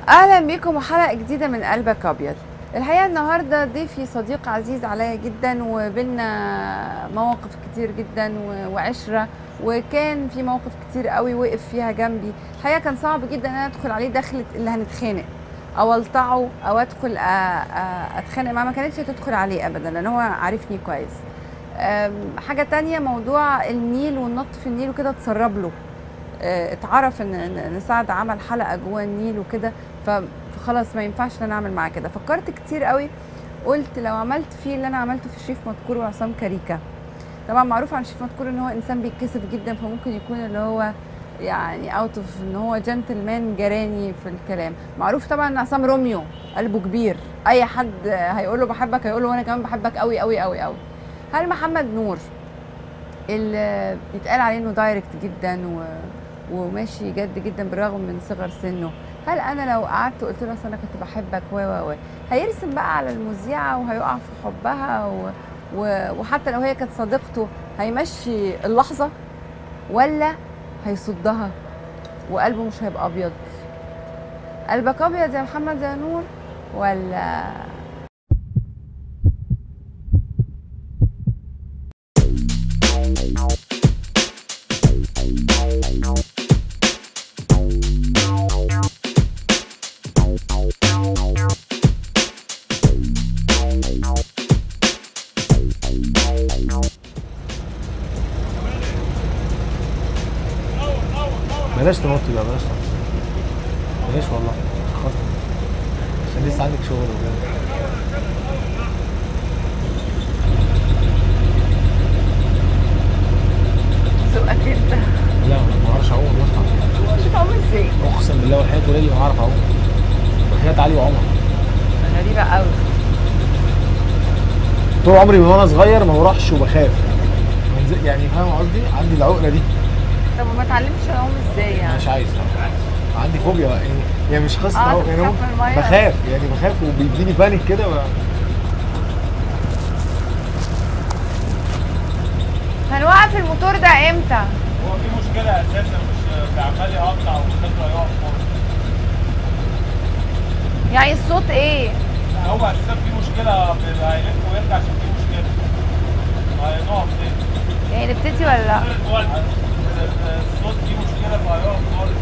اهلا بيكم وحلقه جديده من قلبك ابيض الحقيقه النهارده ضيفي صديق عزيز عليا جدا وبينا مواقف كتير جدا و- وعشره وكان في مواقف كتير قوي وقف فيها جنبي الحقيقه كان صعب جدا ان انا ادخل عليه دخلة اللي هنتخانق او الطعه او ادخل أ- أ- اتخانق معاه ما كانتش هتدخل عليه ابدا لان هو عارفني كويس أم، حاجه تانية موضوع النيل والنط في النيل وكده اتسرب له آه، اتعرف ان ان إن سعد عمل حلقه جوه النيل وكده ف- فخلاص ما ينفعش ان انا اعمل معاه كده فكرت كتير قوي قلت لو عملت فيه اللي انا عملته في شريف مذكور وعصام كاريكا طبعا معروف عن شريف مذكور ان هو انسان بيتكسف جدا فممكن يكون اللي هو يعني اوت اوف ان هو جنتلمان جراني في الكلام معروف طبعا ان عصام روميو قلبه كبير اي حد هيقول له بحبك هيقول له وانا كمان بحبك قوي قوي قوي قوي هل محمد نور اللي بيتقال عليه انه دايركت جدا و... وماشي جد جدا بالرغم من صغر سنه هل انا لو قعدت وقلت له أصل انا كنت بحبك و و و هيرسم بقى على المذيعه وهيقع في حبها و... و... وحتى لو هي كانت صديقته هيمشي اللحظه ولا هيصدها وقلبه مش هيبقى ابيض قلبك ابيض يا محمد يا نور ولا بلاش تنط بقى بلاش تنط بلاش والله خاطر عشان لسه عندك شغل وكده ذوقك انت لا انا ما اعرفش اعوم والله شوف عامل ازاي اقسم بالله وحياة ولادي ما اعرف اعوم وحياة علي وعمر غريبه قوي طول عمري من وانا صغير ما بروحش وبخاف منزل- يعني فاهم قصدي عندي العقله دي طب وما اتعلمتش اعوم ازاي انا يعني مش عايز عندي فوبيا بقى يعني يعني مش قصه آه، عوم، أنت يعني بتخاف هو- من المية؟ بخاف يعني بخاف وبيديني بانيك كده و... هنوقف الموتور ده امتى هو في مشكلة أساسا مش عمال يقطع وخطوة يقف خالص يعني الصوت ايه هو أساسا في مشكلة بيبقى هيلف ويرجع عشان في مشكلة هيقف تاني يعني نبتدي ولا لا الصوت فيه مشكلة فهيقف خالص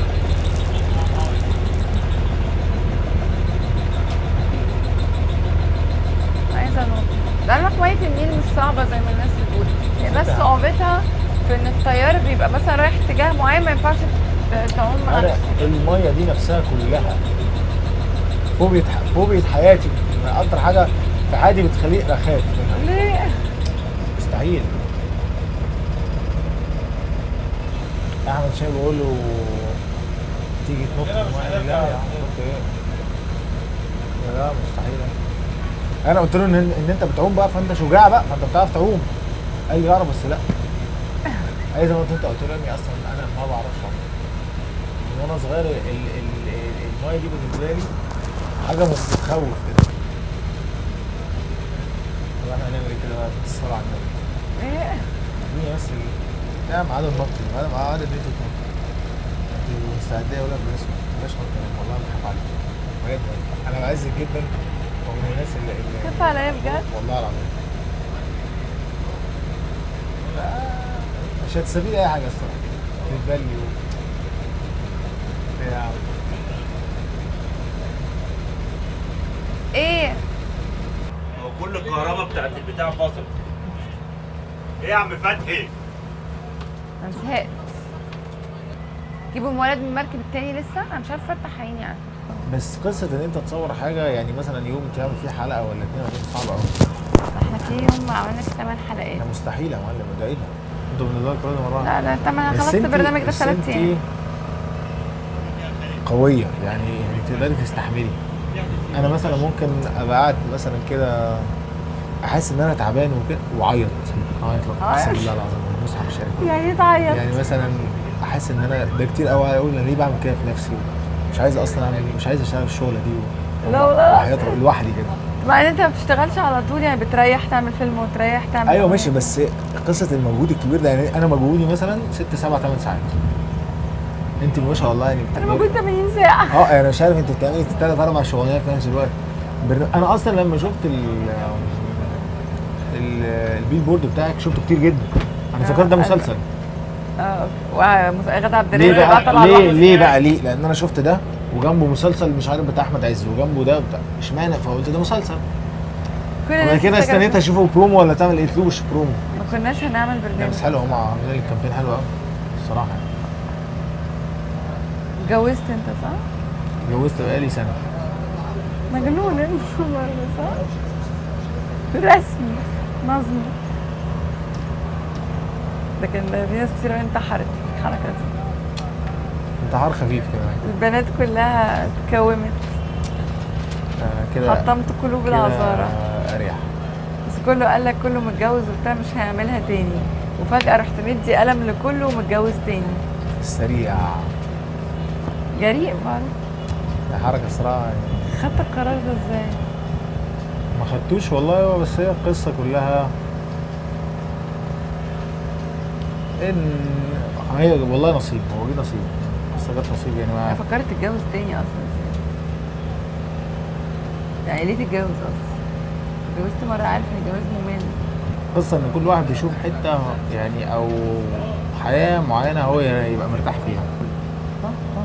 عايزه انط لعلمك ميه النيل مش صعبه زي ما الناس بتقول هي بس صعوبتها في ان الطيار بيبقى مثلا رايح اتجاه معين ما ينفعش ت- تعوم انا عكس الميه دي نفسها كلها فوبيا فوبيا حياتي اكتر حاجه في حياتي بتخليني اخاف منها ليه مستحيل احمد شاي بقول له تيجي تنط كده مش المية. هنرجع لا يا عم نط ايه لا مستحيل انا قلت له ان ان انت بتعوم بقى فانت شجاع بقى فانت بتعرف تعوم قال لي لا بس لا اي زي ما انت قلت له يا ابني اصلا انا ما بعرفش اعوم من وانا صغير ال- ال- ال- المايه دي بالنسبه لي حاجه بتخوف كده طب احنا هنعمل ايه كده بقى الصلاه على النبي ايه اديني بس ال- لا ميعاد النط ميعاد ميعاد ان انت تنط انت مستعديه ولا بلاش بلاش نط والله بخاف عليك بجد انا بعزك جدا ومن الناس اللي اللي خاف عليا بجد والله العظيم لا، مش هتسيبي اي حاجه الصراحه تتبلي و بتاع ايه هو كل الكهرباء بتاعت البتاع فصلت ايه يا عم فتحي؟ انا زهقت جيبوا المولد من المركب التاني لسه انا مش عارفه افتح عيني يعني بس قصه ان انت تصور حاجه يعني مثلا يوم تعمل فيه حلقه ولا اتنين هتبقى صعبه قوي احنا في يوم عملنا في 8 حلقات ده مستحيل يا معلم ده ايه ده؟ انتوا بالنسبه لكم كل مره لا لا تمام انا بس خلصت انتي- البرنامج ده بس ثلاث انتي ايام قويه يعني تقدري تستحملي انا مثلا ممكن ابقى قاعد مثلا كده احس ان انا تعبان وكده واعيط اعيط لك اقسم بالله العظيم المصحف الشريف يعني ايه تعيط يعني مثلا احس ان انا ده كتير قوي اقول انا ليه بعمل كده في نفسي مش عايز اصلا اعمل مش عايز اشتغل الشغله دي و... لا لا. وحياة لوحدي كده مع ان انت ما بتشتغلش على طول يعني بتريح تعمل فيلم وتريح تعمل ايوه أغنية. ماشي بس قصه المجهود الكبير ده يعني انا مجهودي مثلا ست سبع ثمان ساعات انت ما شاء الله يعني انا بتعملي موجود 80 ساعه اه انا مش عارف انت بتعملي ثلاث اربع شغلانات في نفس الوقت برن- انا اصلا لما شفت ال ال- البيل بورد بتاعك شفته كتير جدا انا آه، فكرت ده أيوة. مسلسل اه وغدا عبد ليه الرازق بقى طلع ليه لوحده. ليه بقى ليه لان انا شفت ده وجنبه مسلسل مش عارف بتاع احمد عز وجنبه ده بتاع اشمعنى فقلت ده مسلسل كل وبعد الناس كده فاكرة استنيت اشوفه برومو ولا تعمل ايه تلوش برومو ما كناش هنعمل لا برنامج بس حلو هم عاملين الكامبين حلو قوي الصراحه يعني اتجوزت انت صح؟ اتجوزت بقالي سنه مجنون انت برضه صح؟ رسمي نظمي لكن ده في ناس كتير قوي انتحرت في الحركه دي انتحار خفيف كده البنات كلها اتكومت آه، كده حطمت قلوب كده العذارى اريح بس كله قال لك كله متجوز وبتاع مش هيعملها تاني وفجأة رحت مدي قلم لكله ومتجوز تاني سريع جريء برضه ده حركه صراحه يعني خدت القرار ده ازاي؟ ما خدتوش والله بس هي القصه كلها ان هي والله نصيب هو جه نصيب القصه جت نصيب يعني انا ما فكرت تتجوز تاني اصلا يعني ليه تتجوز اصلا؟ اتجوزت مرة عارف ان الجواز ممل قصه ان كل واحد بيشوف حته يعني او حياه معينه هو يبقى مرتاح فيها صح صح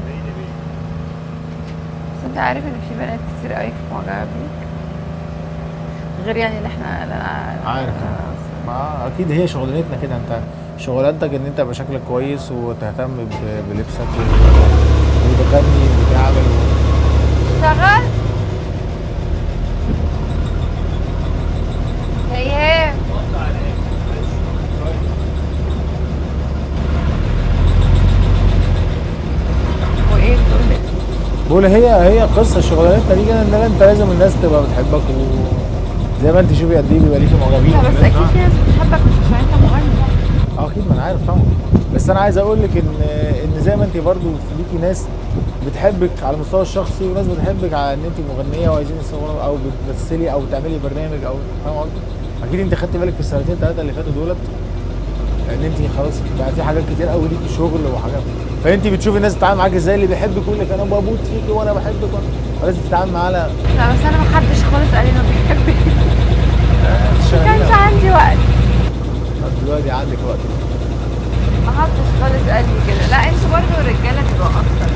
بس انت عارف ان في بنات كتير قوي كانت معجبة بيك غير يعني اللي احنا اللي انا عارف. ما اكيد هي شغلانتنا كده انت شغلانتك ان انت يبقى شكلك كويس وتهتم ب- بلبسك و- وتغني وتعمل شغال هيهام وايه بتقول لي؟ بقول هي هي قصه شغلانتنا دي كده ان انت لازم الناس تبقى بتحبك وزي ما انت شوفي قد ايه بيبقى ليكي معجبين لا بس اكيد في ناس بتحبك مش عشان انت مغني اه اكيد ما انا عارف طبعا بس انا عايز اقول لك ان ان زي ما انت برضو في ليكي ناس بتحبك على المستوى الشخصي وناس بتحبك على ان انت مغنيه وعايزين يصوروا او بتمثلي او بتعملي برنامج او فاهم قصدي؟ اكيد انت خدت بالك في السنتين ثلاثه اللي فاتوا دولت ان انت خلاص بقى في حاجات كتير قوي ليكي شغل وحاجات فانت بتشوفي الناس تتعامل معاك ازاي اللي بيحبك يقول لك انا بموت فيكي وانا بحبك وأنا- ولازم تتعامل معاه على لا بس انا ما حدش خالص قال لي انه بيحبني ما كانش عندي وقت دلوقتي عندك وقت ما حدش خالص قال لي كده لا انتوا برضه الرجاله بتبقوا اكتر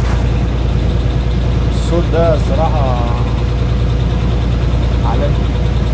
الصوت ده الصراحه عالمي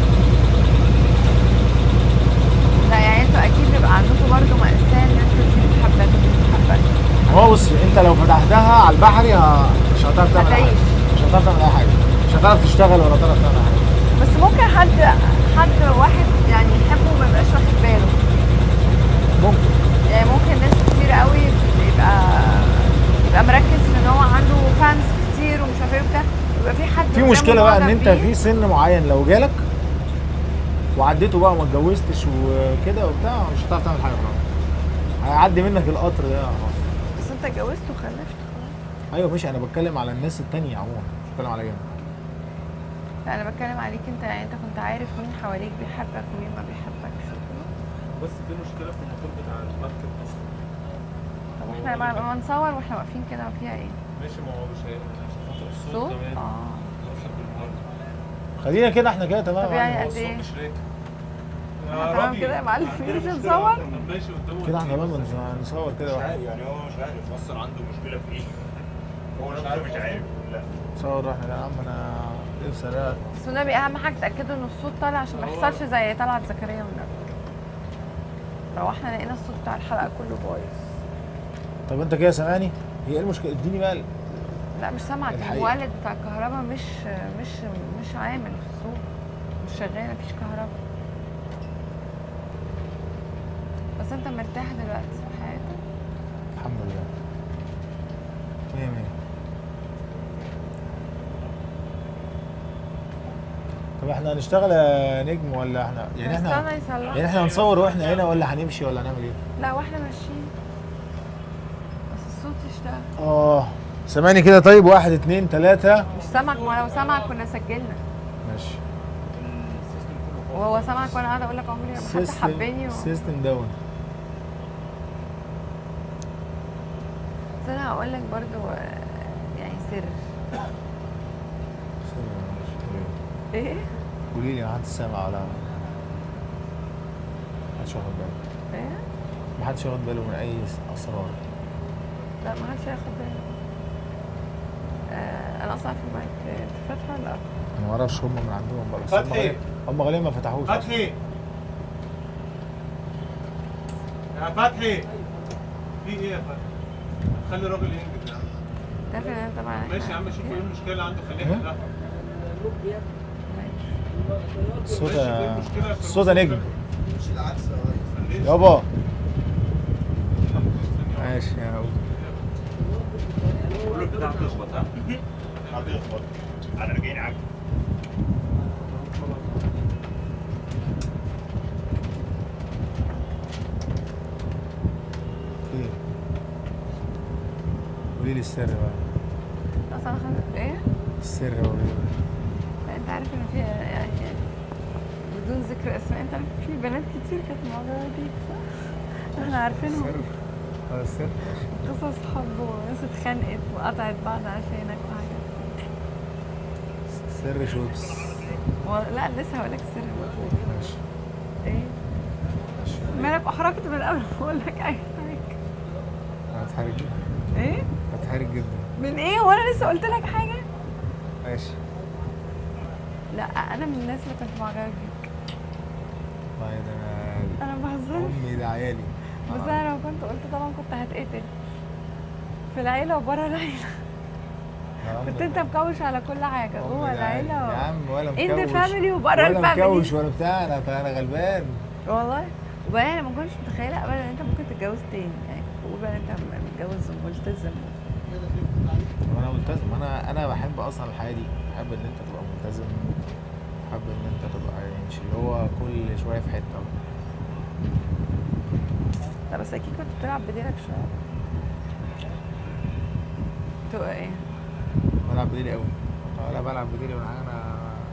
لا يعني انتوا اكيد بيبقى عندكم برضه مأساة ان انتوا دي بتحبك ودي بتحبك هو بص انت لو فتحتها على البحري ه- مش هتعرف تعمل اي حاجه هتعيش. مش هتعرف تعمل اي حاجه مش هتعرف تشتغل ولا تعرف تعمل اي حاجه بس ممكن حد حد واحد يعني يحبه وما يبقاش واخد باله ممكن يعني ممكن ناس كتير قوي يبقى يبقى مركز في ان هو عنده فانز كتير ومش عارف ايه وبتاع يبقى في حد في قدامه مشكله بقى ان معجب انت بيه. في سن معين لو جالك وعديته بقى وما اتجوزتش وكده وبتاع مش هتعرف تعمل حاجه خلاص هيعدي منك القطر ده خلاص بس انت اتجوزت وخلفت خلاص ايوه ماشي انا بتكلم على الناس التانية عموما مش بتكلم على جنب لا انا بتكلم عليك انت يعني انت كنت عارف مين حواليك بيحبك ومين ما بيحبكش بس في مشكله في الموتور بتاع المركب اصلا طب احنا ما ما نصور واحنا واقفين كده فيها ايه؟ ماشي ما هو مش هي- عشان خاطر الصوت صوت؟ كمان اه يوصل بالمره خلينا كده احنا كده تمام طب يعني هو قد الصوت ايه؟ مش راكب احنا تمام كده يا معلم عندنا مش مشكلة هنصور؟ أصلاً. ماشي قدامه كده احنا التيم تمام بس. بنص- نصور كده مش واحد عارف يعني هو مش عارف اصلا عنده مشكله في ايه هو مش نفسه عارف مش أصلاً. عارف لا نصور واحد يا عم انا نفسي الاقي بس والنبي اهم حاجه تاكدوا ان الصوت طالع عشان ما يحصلش زي طلعت زكريا والنبي روحنا لقينا الصوت بتاع الحلقه كله بايظ طب انت كده سامعني هي ايه المشكله اديني بقى ال- لا مش سامعك الحقيقة. المولد بتاع الكهرباء مش مش مش عامل في الصوت مش شغال مفيش كهرباء بس انت مرتاح دلوقتي في حياتك الحمد لله مية مية طب احنا هنشتغل يا نجم ولا احنا يعني احنا استنى يصلح يعني احنا هنصور واحنا هنا ولا هنمشي ولا هنعمل ايه؟ لا واحنا ماشيين بس الصوت يشتغل اه سامعني كده طيب واحد اتنين تلاتة مش سامعك ما لو سامعك كنا سجلنا ماشي وهو سامعك وانا قاعده اقول لك عمري ما حد حبني و... سيستم داون بس انا هقول لك برضو آه، يعني سر ايه قولي لي ما حدش سامع ولا محدش واخد باله ايه ما حدش واخد باله من اي اسرار لا ما حدش هياخد باله آه، انا اصلا عارفه المايك انت فاتحه ولا لا انا ما اعرفش هم من عندهم بقى بس هم فتحي. غالبا- هم غالبا ما فتحوش أصلاً. فتحي يا فتحي في ايه يا فتحي؟ خلي الراجل ينجز يا عم تعرف ان انا طبعا ماشي يا عم شوف ايه المشكله اللي عنده خليه إيه؟ يحلها الصوت ماشي، إيه المشكلة في الصوت نجم خليه يابا ماشي يا أبو. كله بتاع تخبط ها؟ هتخبط على راجعين عكس ايه قولي لي السر بقى اصلا خ- ايه السر قولي لي لا، انت عارف ان في يعني بدون ذكر اسماء انت عارف في بنات كتير كانت معجبه بيك صح؟ احنا عارفينهم هذا السر قصص حب وناس اتخانقت وقطعت بعض عشانك وحاجات سر شوبس و- لا لسه هقول لك السر المفروض ماشي ايه ماشي مالك احرجت من قبل ما اقول لك اي حاجه انا هتحرج جدا ايه هتحرج جدا من ايه وانا لسه قلت لك حاجه ماشي لا انا من الناس اللي كنت معجبه بيك طيب انا انا بهزر امي ده عيالي بس انا لو كنت قلت طبعا كنت هتقتل في العيله وبره العيله يا عم كنت انت مكوش على كل حاجه أمي جوه ده عيالي. العيله يا عم ولا مكوش انت فاميلي وبره ولا الفاميلي مكوش ولا بتاع انا انا غلبان والله وبعدين انا ما كنتش متخيله ابدا ان انت ممكن تتجوز تاني يعني بقول بقى انت متجوز وملتزم وانا ملتزم انا انا بحب اصلا الحياه دي بحب ان انت تبقى ملتزم بحب ان انت تبقى يعني مش اللي هو كل شويه في حته لا بس اكيد كنت بتلعب بديلك شويه تبقى ايه بلعب بديلي قوي ولا بلعب بديلي ولا حاجه انا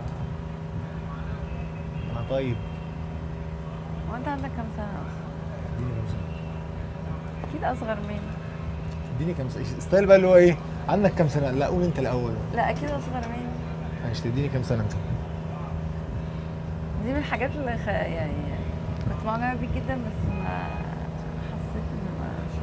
انا طيب هو انت عندك كام سنه اصلا اديني كام سنه اكيد اصغر مني اديني كام سنه ستايل بقى اللي هو ايه عندك كام سنه لا قول انت الاول لا اكيد اصغر مني ماشي تديني كام سنه انت دي من الحاجات اللي خ... يعني كنت معجبه بيك جدا بس ما حسيت ان ما مش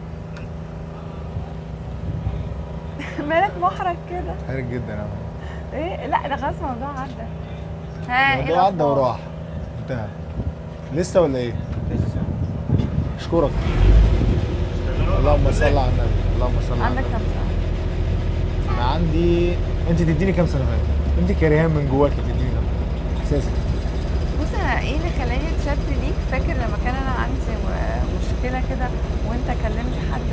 هينفع مالك محرج كده حرج جدا انا ايه لا ده خلاص الموضوع عدى ها ايه الموضوع عدى الأخبار؟ وراح انتهى لسه ولا ايه؟ لسه اشكرك اللهم صل على النبي اللهم صل على عندك النبي كام سنه انا عندي انت تديني كام سنه فاتت انت كريهان من جواكي تديني كام اساسا بص انا ايه اللي خلاني اتشد ليك فاكر لما كان انا عندي م- مشكله كده وانت كلمت حد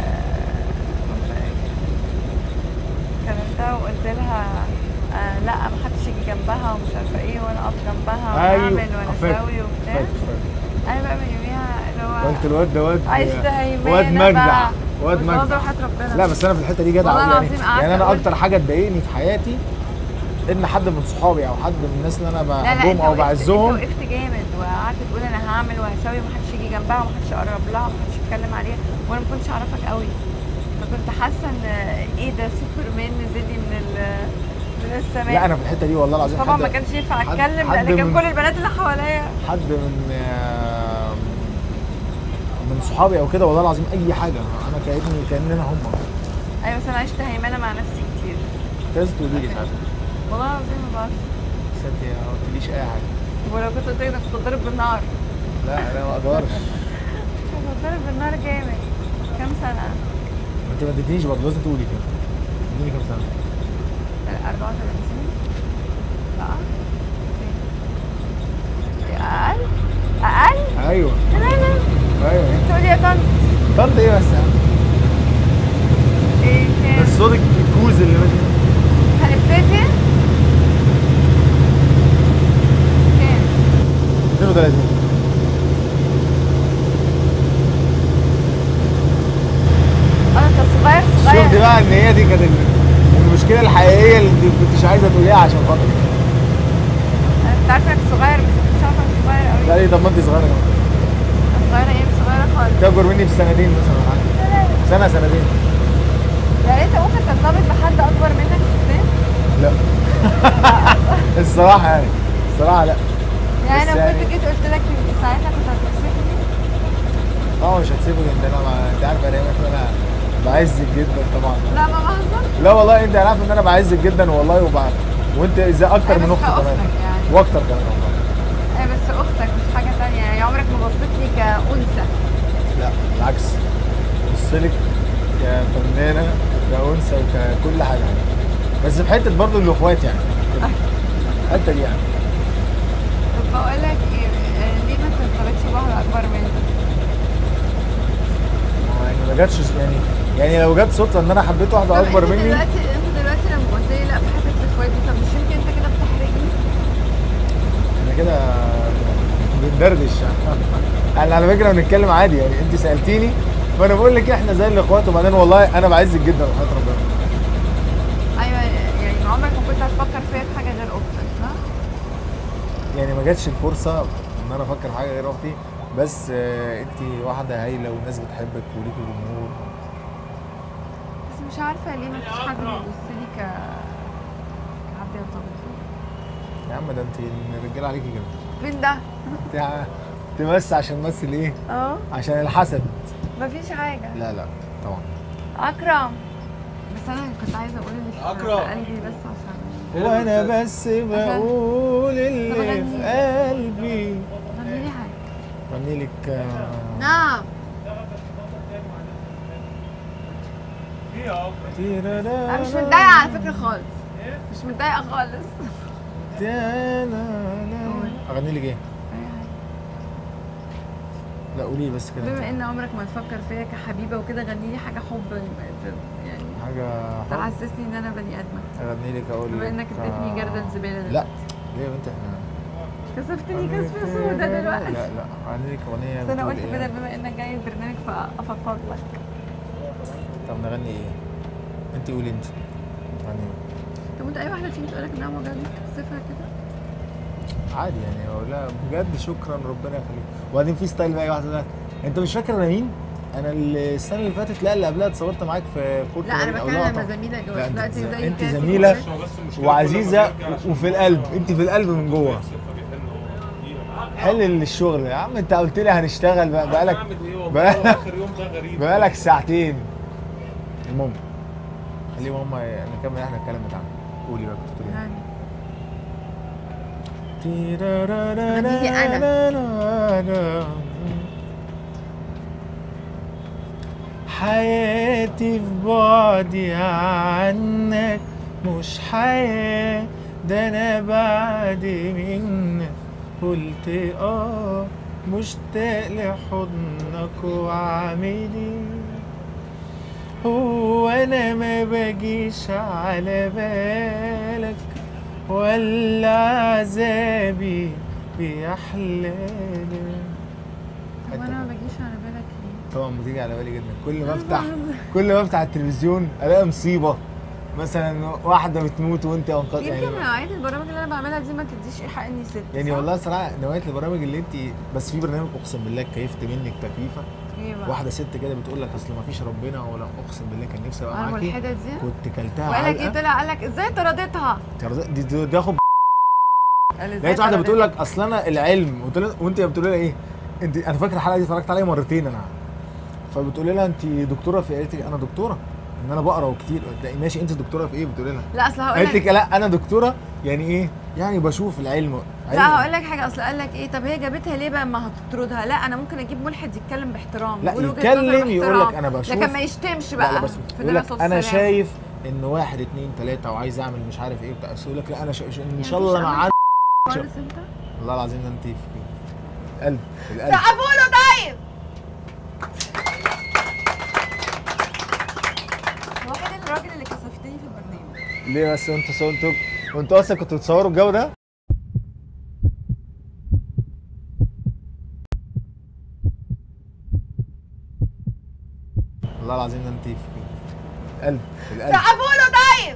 كلمتها وقلت لها آه لا ما حدش يجي جنبها ومش عارفه ايه وانا اقف جنبها واعمل وانا فاكر اسوي وبتاع فاكر فاكر انا بقى من يوميها اللي هو قلت الواد ده واد عشت هيمانه واد مجدع بقى. واد بس والله مجدع وحياة ربنا لا بس انا في الحته دي جدع والله أوي يعني العظيم قعدت يعني انا أقول- اكتر حاجه تضايقني في حياتي ان حد من صحابي او حد من الناس اللي انا لا لا بحبهم انت او وقفت- بعزهم انت وقفت جامد وقعدت تقول انا هعمل وهسوي ومحدش يجي جنبها ومحدش يقرب لها ومحدش يتكلم عليها وانا ما كنتش اعرفك قوي فكنت حاسه ان ايه ده سوبرمان نزل لي من ال- من السماء لا انا في الحته دي والله العظيم طبعا حد- ما كانش ينفع حد- اتكلم حد لان كان من- كل البنات اللي حواليا حد من آه، من صحابي او كده والله العظيم اي حاجه انا كاني كاننا هم ايوه بس انا عشت هيمنه مع نفسي كتير لازم تقولي لي ساعتها والله العظيم ما بعرف بس انت ما قلتليش اي حاجه ولو كنت قلت لك ده كنت اتضرب بالنار لا انا ما اقدرش كنت اتضرب بالنار جامد كام سنه؟ انت ما اديتنيش برضه لازم تقولي كده اديني كام سنه 34 لا اقل اقل ايوه لا لا ايوه تقولي يا طنط طنط ايه بس يا عم؟ ايه كام بس صوتك الكوز اللي ماشي هنبتدي كام 32 اه انت صغير صغير شفت بقى ان هي دي كانت ال- المشكله الحقيقيه اللي انت كنتش عايزه تقوليها عشان خاطري انا كنت عارفه انك صغير بس ما كنتش عارفه انك صغير قوي لا ليه طب ما انت صغيره كمان صغيره ايه مش صغيره خالص انت اكبر مني بسنتين مثلا ولا حاجه سنه سنتين يعني انت ممكن ترتبط بحد اكبر منك في السن لا الصراحه يعني الصراحه لا يعني بس لو يعني- كنت جيت قلت لك ساعتها كنت هتكسفني طبعا مش هتسيبك انت انا مع- انت عارف انا ان انا بعزك جدا طبعا لا ما بهزرش لا والله انت عارف ان انا بعزك جدا والله وبع... وانت اذا اكتر أيوة من بس اختي كمان كأختك يعني. واكتر كمان والله ايه بس اختك مش حاجه تانية يعني عمرك ما بصيت لي كانثى لا بالعكس بص لك كفنانه كانثى وككل حاجه بس في حته برضه الاخوات يعني الحته دي يعني طب بقول لك ايه آه، ليه ما ترتبطش بواحد اكبر منك ما هو يعني ما جاتش يعني يعني لو جت صدفه ان انا حبيت واحده طب اكبر انت مني دلوقتي انت دلوقتي لما قلت لي لا في حته اخواتي طب مش يمكن انت كده بتحرجني احنا كده بندردش احنا على فكره بنتكلم عادي يعني انت سالتيني فانا بقول لك احنا زي الاخوات وبعدين والله انا بعزك جدا وحياه ربنا ايوه يعني عمرك ما كنت هتفكر فيا في حاجه غير اختك صح؟ يعني ما جاتش الفرصه ان انا افكر في حاجه غير اختي بس آه، انت واحده هايله والناس بتحبك وليكي جمهور بس مش عارفه ليه ما فيش حد بيبص لي ك كحد يرتبط بيا. يا عم ده انت الرجاله عليكي كده مين ده؟ انت ع- انت بس عشان تمثل ايه اه عشان الحسد مفيش حاجه لا لا طبعا اكرم بس انا كنت عايزه اقول اللي في أكرم. في قلبي بس عشان وانا بس بقول اللي في قلبي غني لي حاجه غني لك آه، نعم ايه يا اكرم انا مش متضايقه على فكره خالص مش متضايقه خالص اغني لك ايه؟ أي حاجة. لا قولي بس كده بما ان عمرك ما تفكر فيا كحبيبه وكده غني لي حاجه حب يعني حاجه حب تحسسني ان انا بني ادمه اغني لك اقول لك بما انك اديتني جردل زباله لا دلوقتي. ليه يا بنت احنا كسفتني كسفه سودا دلوقتي لا لا اغني لك اغنيه بس انا بتقول قلت إيه؟ كده بما انك جاي البرنامج فافضفض لك طب نغني ايه؟ انت قولي انت غني طب انت اي واحده تيجي تقول لك انها معجبه بيك تكسفها كده عادي يعني اقول لها بجد شكرا ربنا يخليك وبعدين في ستايل بقى واحده تقول انت مش فاكر انا مين؟ انا السنه اللي فاتت لا اللي قبلها اتصورت معاك في كورت لا انا مارين. أو بتكلم لقطة. لما زميله لا، جواز انت دلوقتي ز- زي انت كده في زميلة الكورة. هو بس المشكلة وعزيزه كل ما بيرجع وفي القلب انت في القلب من جوه بيحسب فبيحن هو. حل الشغل يا عم انت قلت لي هنشتغل بقى بقالك اعمل ايه والله بقالك- اخر يوم ده غريب بقالك ساعتين المهم خلي ماما نكمل احنا الكلام بتاعنا قولي بقى كنت بتقولي يعني غني أنا. حياتي في بعدي عنك مش حياة ده انا بعد منك قلت اه مشتاق لحضنك وعاملي هو انا ما بجيش على بالك ولا عذابي بيحلالك طب انا ما بجيش على بالك ليه؟ طبعا بتيجي على بالي جدا كل ما افتح كل ما افتح التلفزيون الاقي مصيبه مثلا واحده بتموت وانت انقذ يمكن يعني نوعيه البرامج اللي انا بعملها دي ما تديش ايحاء اني ست يعني صح؟ والله صراحه نوعيه البرامج اللي انت بس في برنامج اقسم بالله كيفت منك تكييفه ايه بقى؟ واحده ست كده بتقول لك اصل ما فيش ربنا ولا اقسم بالله كان نفسي ابقى اه معاكي والحتت دي كنت كلتها وقال لك ايه علقه طلع قال لك ازاي طردتها؟ دي دي دي اخد قال ازاي لقيت واحده طردتها؟ بتقول لك اصل انا العلم قلت لها وانت بتقولي لها ايه؟ انت انا فاكر الحلقه دي اتفرجت عليها مرتين انا فبتقولي لها انت دكتوره في قالت لي انا دكتوره ان انا بقرا وكتير قلت لها ماشي انت دكتوره في ايه بتقولي لها لا اصل هقول قالت لك لك لا انا دكتوره يعني ايه يعني بشوف العلم لا هقول لك حاجه اصل قال لك ايه طب هي جابتها ليه بقى ما هتطردها لا انا ممكن اجيب ملحد يتكلم باحترام لا يقول وجهة يتكلم نظر يقول لك باحترام. انا بشوف لكن ما يشتمش لا بقى لا بس في يقول لك صوت انا سلام. شايف ان واحد اتنين تلاته وعايز اعمل مش عارف ايه بتاع بس يقول لك لا انا شا... شا- ان يعني شاء الله مش انا عملت عارف خالص انت والله العظيم ده انت في القلب في القلب سقفوا له طيب هو فين الراجل اللي كسفتني في البرنامج ليه بس انتوا سو انتوا وانتوا اصلا كنتوا بتصوروا الجو ده؟ والله العظيم ده انت في القلب في القلب سقفوا له طيب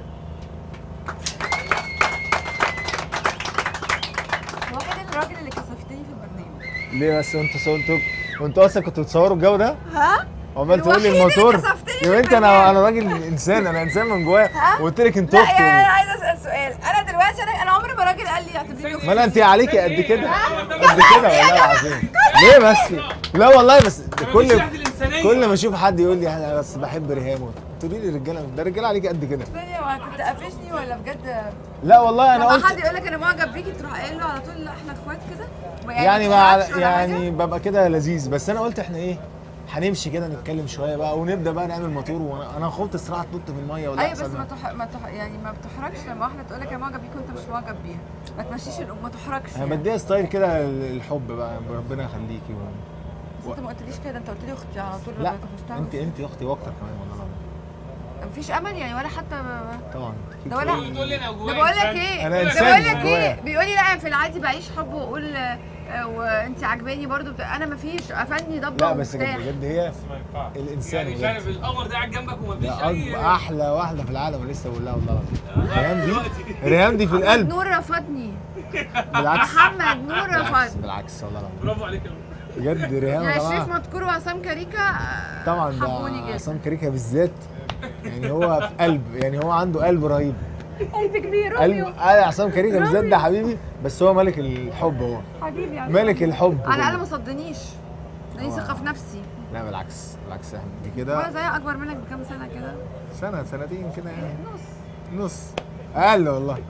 هو فين الراجل اللي كسفتني في البرنامج ليه بس انتوا سو انتوا وانتوا اصلا كنتوا بتصوروا الجو ده؟ ها عقبال تقول لي الوحيد اللي الموتور كسفتني يا في بنتي انا المجال. انا راجل انسان انا انسان من جوايا قلت لك انت لا يعني انا اختي عايزه اسال سؤال انا دلوقتي انا انا عمري ما راجل قال لي اعتبريني اختي ما انا انت عليكي قد كده قد كده والله العظيم ليه بس لا والله بس كل الانسانيه كل ما اشوف حد يقول لي انا بس بحب ريهام تقولي لي رجاله ده رجاله عليكي قد كده ثانيه ما كنت قافشني ولا بجد لا والله انا لما قلت حد يقول لك انا معجب بيكي تروح قايل له على طول لا احنا اخوات كده يعني ما مع تزعلش ولا يعني حاجة؟ ببقى كده لذيذ بس انا قلت احنا ايه هنمشي كده نتكلم شويه بقى ونبدا بقى نعمل موتور وانا انا خفت الصراحه تنط في الميه ولا ايوه بس يحصل ما تح... ما تح... يعني ما بتحرجش لما واحده تقول لك انا معجب بيك وانت مش معجب بيها ما تمشيش الام ما تحرجش انا يعني. بديها ستايل كده الحب بقى ربنا يخليكي و... بس انت ما قلتليش كده انت قلت لي اختي على طول لا لما كنت انت انت اختي واكتر كمان والله العظيم مفيش امل يعني ولا حتى طبعا ده ولا بتقول لي انا ده جوايا بقول لك إنسان. ايه أنا ده إنسان بقول من لك جوايا. ايه بيقول لي لا في العادي بعيش حب واقول آه، وانت عجباني برضو بتاع- انا مفيش قفلني ضبه لا بس ومفتاح. بجد هي بس ما ينفعش الانسان يعني بجد. شايف القمر ده قاعد جنبك ومفيش ده اي أكبر احلى واحده في العالم أنا لسه بقول لها والله العظيم ريهام دي دلوقتي. ريهام دي في محمد القلب نور رفضني بالعكس محمد نور بالعكس رفض بالعكس والله العظيم برافو عليك يا أبو. بجد ريهام يا يعني شريف جماعه مذكور وعصام كاريكا آه، طبعا حبوني ده جدا عصام كاريكا بالذات يعني هو في قلب يعني هو عنده قلب رهيب قلب كبير قلب روميو آه عصام كاريكا بالذات ده حبيبي بس هو ملك الحب هو حبيبي يا عصام. ملك الحب على الاقل كله. ما صدنيش اديني هو- ثقه في نفسي لا بالعكس بالعكس احنا دي وانا كده زي اكبر منك بكام سنه كده سنه سنتين كده يعني نص نص اقل والله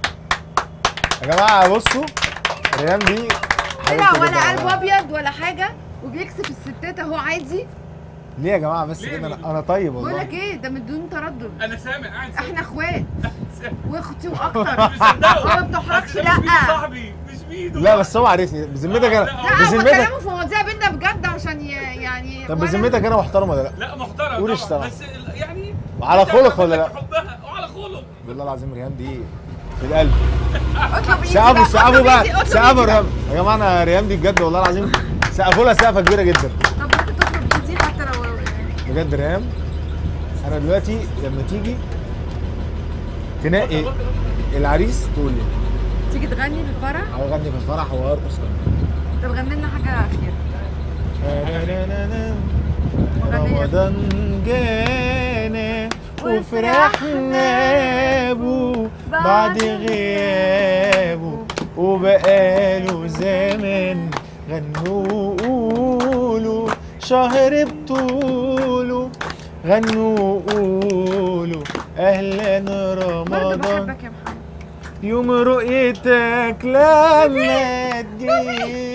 يا جماعه بصوا ريهام دي طلع حبيبتي ولا جدا قلب والله. ابيض ولا حاجه وبيكسف الستات اهو عادي ليه يا جماعه بس ليه كده مين؟ انا انا طيب بقول والله لك ايه ده من دون تردد انا سامع قاعد سامع. احنا اخوات واختي واكتر مش مصدقه. هو ما بتحركش أصل ده مش بإيد لا صاحبي مش بايده لا بس هو عارفني بذمتك انا لا، لا هو بذمتك كلامه في مواضيع بينا بجد عشان ي- يعني طب وأنا- بذمتك انا محترم ولا لا؟ لا محترم قول طبعا اشتغل. بس ال- يعني وعلى أنت خلق ولا عملت لا؟ حبها وعلى خلق بالله العظيم ريهام دي في القلب اطلب ايدي سقفوا بقى، سقفوا اطلب بقى إيدي، اطلب سقفوا إيدي. ريهام يا جماعه انا ريهام دي بجد والله العظيم سقفوا لها سقفه كبيره جدا طب ممكن تطلب ايدي حتى لو بجد ريهام انا دلوقتي لما تيجي تنقي العريس تقول لي تيجي تغني في الفرح اغني في الفرح وارقص كمان طب غني لنا حاجه اخيره رمضان جانا وفرحنا بو بعد غيابه وبقاله زمن غنوا قولوا شهر بطوله غنوا قولوا اهلا برضه رمضان بحبك يا محمد يوم رؤيتك لما تجي